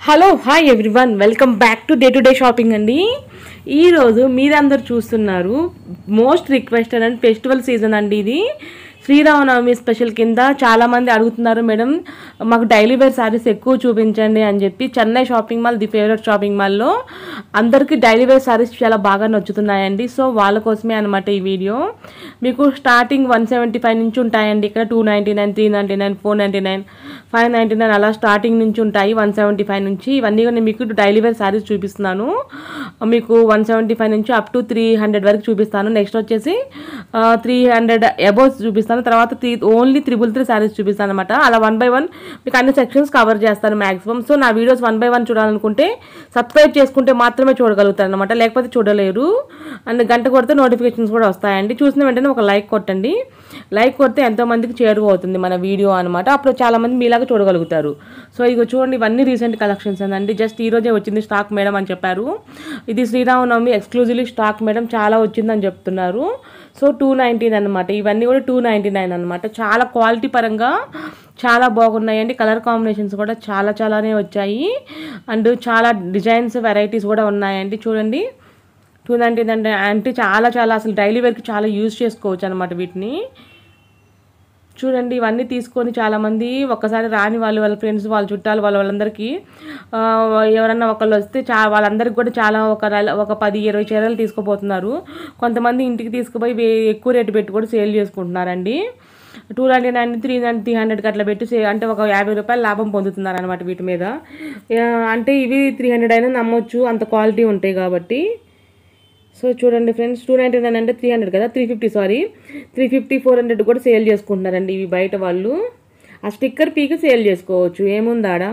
hello hi everyone welcome back to day to day shopping అండి ఈరోజు మీరందరూ చూస్తున్నారు most requested and festival season అండి ఇది శ్రీరామనవమి స్పెషల్ కింద చాలామంది అడుగుతున్నారు మేడం మాకు డైలీ వేర్ శారీస్ ఎక్కువ చూపించండి అని చెప్పి Chennai shopping mall the favourite shopping మాల్లో అందరికీ డైలీ వేర్ శారీస్ చాలా బాగా నచ్చుతున్నాయండి సో వాళ్ళ కోసమే అనమాట ఈ వీడియో మీకు స్టార్టింగ్ వన్ సెవెంటీ ఫైవ్ నుంచి ఉంటాయండి ఇక్కడ two ninety nine three ninety nine four ninety nine five ninety nine అలా స్టార్టింగ్ నుంచి ఉంటాయి వన్ సెవెంటీ ఫైవ్ నుంచి ఇవన్నీ కూడా నేను మీకు డైలీ వేర్ శారీస్ చూపిస్తున్నాను మీకు వన్ సెవెంటీ ఫైవ్ నుంచి అప్ టు త్రీ హండ్రెడ్ వరకు చూపిస్తాను నెక్స్ట్ వచ్చేసి త్రీ హండ్రెడ్ అబోవ్ చూపిస్తాను తర్వాత three only triple three saris చూపిస్తాను అనమాట అలా వన్ బై వన్ మీకు అన్ని సెక్షన్స్ కవర్ చేస్తాను మాక్సిమం సో నా వీడియోస్ వన్ బై వన్ చూడాలనుకుంటే సబ్స్క్రైబ్ చేసుకుంటే మాత్రమే చూడగలుగుతారు అనమాట లేకపోతే చూడలేరు అండ్ గంట కొడితే నోటిఫికేషన్స్ కూడా వస్తాయండి చూసిన వెంటనే ఒక లైక్ కొట్టండి లైక్ కొడితే ఎంతో మందికి చేరువవుతుంది మన వీడియో అనమాట అప్పుడు చాలా మంది మీలాగా చూడగలుగుతారు సో ఇగో చూడండి ఇవన్నీ రీసెంట్ కలెక్షన్స్ అండి జస్ట్ ఈ రోజే వచ్చింది స్టాక్ మేడం అని చెప్పారు ఇది శ్రీరామనవమి ఎక్స్క్లూజివ్లీ స్టాక్ మేడం చాలా వచ్చిందని చెప్తున్నారు సో టూ నైంటీ అనమాట ఇవన్నీ కూడా టూ నైంటీ నైన్ అనమాట చాలా క్వాలిటీ పరంగా చాలా బాగున్నాయండి కలర్ కాంబినేషన్స్ కూడా చాలా చాలానే వచ్చాయి అండ్ చాలా డిజైన్స్ వెరైటీస్ కూడా ఉన్నాయండి చూడండి టూ నైంటీ అంటే అంటే చాలా చాలా అసలు డైలీ వేర్కి చాలా యూజ్ చేసుకోవచ్చు అనమాట వీటిని చూడండి ఇవన్నీ తీసుకొని చాలామంది ఒక్కసారి రాని వాళ్ళు వాళ్ళ ఫ్రెండ్స్ వాళ్ళ చుట్టాలు వాళ్ళ వాళ్ళందరికీ ఆ, ఎవరన్నా ఒకళ్ళు వస్తే చా వాళ్ళందరికీ కూడా చాలా ఒక నెల- ఒక పది ఇరవై చీరలు తీసుకుపోతున్నారు కొంతమంది ఇంటికి తీసుకుపోయి వే- ఎక్కువ రేటు పెట్టి కూడా సేల్ చేసుకుంటున్నారండి two ninety nine three ninety త్రీ హండ్రెడ్కి అట్లా పెట్టి సే- అంటే ఒక యాభై రూపాయలు లాభం పొందుతున్నారు అనమాట వీటి మీద ఆ, అంటే ఇవి త్రీ హండ్రెడ్ అయినా నమ్మొచ్చు అంత క్వాలిటీ ఉంటాయి కాబట్టి సో చూడండి ఫ్రెండ్స్ టూ నైంటీ నైన్ అంటే త్రీ హండ్రెడ్ కదా three fifty sorry three fifty four hundred కూడా సేల్ చేసుకుంటున్నారండి ఇవి బయట వాళ్ళు ఆ స్టిక్కర్ పీకి సేల్ చేసుకోవచ్చు ఏముందాడా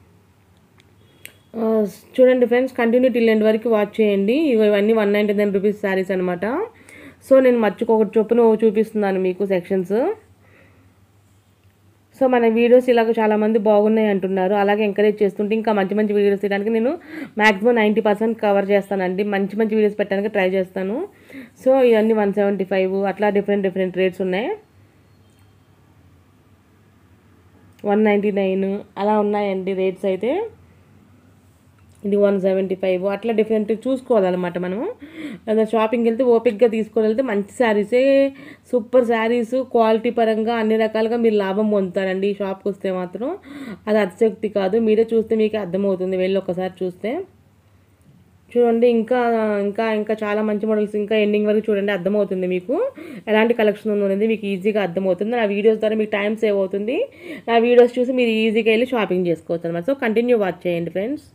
ఆ, చూడండి ఫ్రెండ్స్ కంటిన్యూ టిల్ ఎండ్ వరకు వాచ్ చేయండి ఇగో ఇవన్నీ one ninety nine rupees saris అనమాట సో నేను మర్చిపోకటి చొప్పున చూపిస్తున్నాను మీకు సెక్షన్స్ సో మన వీడియోస్ ఇలాగ చాలామంది బాగున్నాయి అంటున్నారు అలాగే ఎంకరేజ్ చేస్తుంటే ఇంకా మంచి మంచి వీడియోస్ తీయడానికి నేను మ్యాక్సిమం నైంటీ పర్సెంట్ కవర్ చేస్తానండి మంచి మంచి వీడియోస్ పెట్టడానికి ట్రై చేస్తాను సో ఇవన్నీ వన్ సెవెంటీ ఫైవ్ అట్లా డిఫరెంట్ డిఫరెంట్ రేట్స్ ఉన్నాయి వన్ నైంటీ నైన్ అలా ఉన్నాయండి రేట్స్ అయితే ఇది వన్ సెవెంటీ ఫైవ్ అట్లా డిఫరెంట్ చూసుకోవాలన్నమాట మనము ఏదైనా షాపింగ్కి వెళ్తే ఓపిక్గా తీసుకొని వెళ్తే మంచి శారీసే సూపర్ శారీస్ క్వాలిటీ పరంగా అన్ని రకాలుగా మీరు లాభం పొందుతారండి ఈ షాప్కి వస్తే మాత్రం అది అతిశక్తి కాదు మీరే చూస్తే మీకు అర్థమవుతుంది వెళ్ళి ఒకసారి చూస్తే చూడండి ఇంకా ఇంకా ఇంకా చాలా మంచి మోడల్స్ ఇంకా ఎండింగ్ వరకు చూడండి అర్థమవుతుంది మీకు ఎలాంటి కలెక్షన్ ఉందో అనేది మీకు ఈజీగా అర్థమవుతుంది నా వీడియోస్ ద్వారా మీకు టైం సేవ్ అవుతుంది నా వీడియోస్ చూసి మీరు ఈజీగా వెళ్ళి షాపింగ్ చేసుకోవచ్చు అనమాట సో కంటిన్యూ వాచ్ చేయండి ఫ్రెండ్స్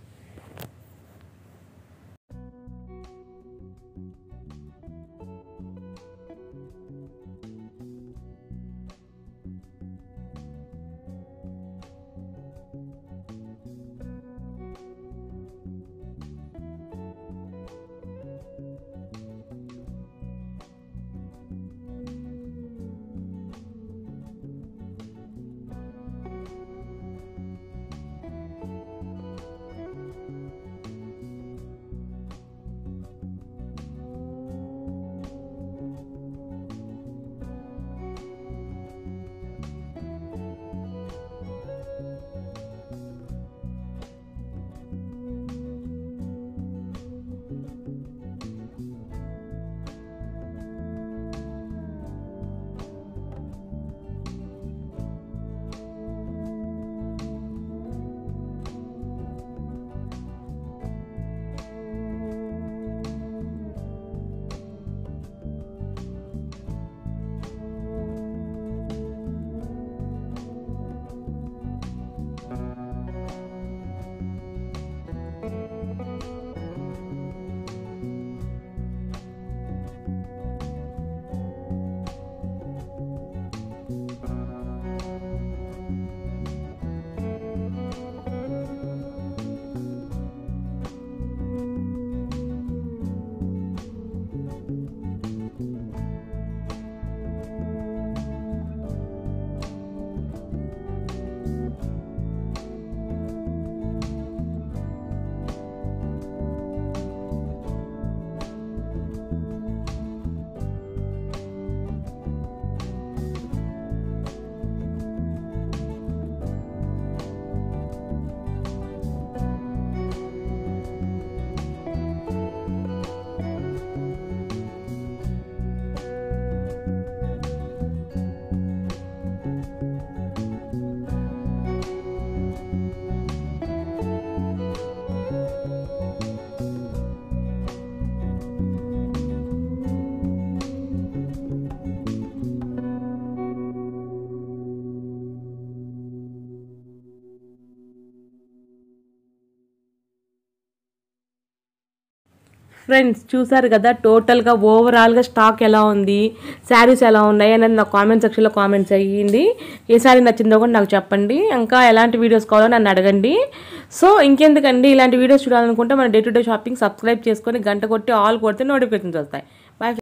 ఫ్రెండ్స్ చూసారు కదా టోటల్గా ఓవరాల్గా స్టాక్ ఎలా ఉంది శారీస్ ఎలా ఉన్నాయి అనేది నాకు కామెంట్ సెక్షన్లో కామెంట్స్ అయ్యింది ఏ శారీ నచ్చిందో కూడా నాకు చెప్పండి ఇంకా ఎలాంటి వీడియోస్ కావాలో నన్ను అడగండి సో ఇంకెందుకండి ఇలాంటి వీడియోస్ చూడాలనుకుంటే మన day to day shopping subscribe చేసుకొని గంట కొట్టి ఆల్ కొడితే నోటిఫికేషన్స్ వస్తాయి